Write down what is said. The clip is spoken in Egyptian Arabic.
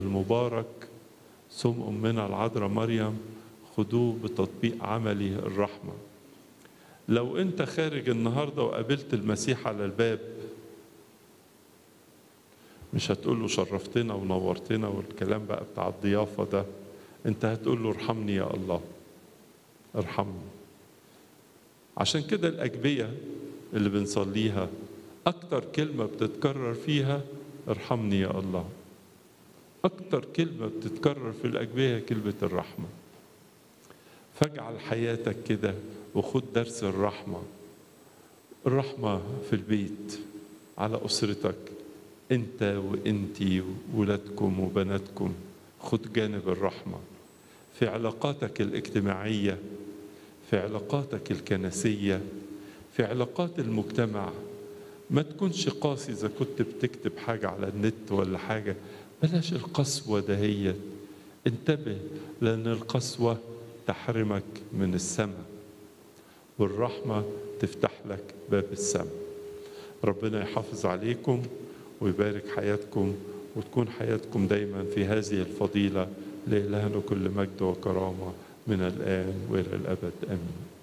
المبارك ثم أمنا العذراء مريم خدوه بتطبيق عملي الرحمة لو أنت خارج النهاردة وقابلت المسيح على الباب مش هتقول له شرفتنا ونورتنا والكلام بقى بتاع الضيافة ده أنت هتقول له ارحمني يا الله ارحمني عشان كده الأجبية اللي بنصليها أكتر كلمة بتتكرر فيها ارحمني يا الله أكتر كلمة بتتكرر في الأجبية كلمة الرحمة فاجعل حياتك كده وخد درس الرحمة الرحمة في البيت على أسرتك أنت وأنتي وولادكم وبناتكم خد جانب الرحمة في علاقاتك الاجتماعية في علاقاتك الكنسية في علاقات المجتمع ما تكونش قاسي إذا كنت بتكتب حاجة على النت ولا حاجة بلاش القسوة دهيت انتبه لأن القسوة تحرمك من السماء والرحمة تفتح لك باب السماء ربنا يحافظ عليكم ويبارك حياتكم وتكون حياتكم دايما في هذه الفضيلة لإلهنا كل مجد وكرامة من الآن وإلى الأبد آمين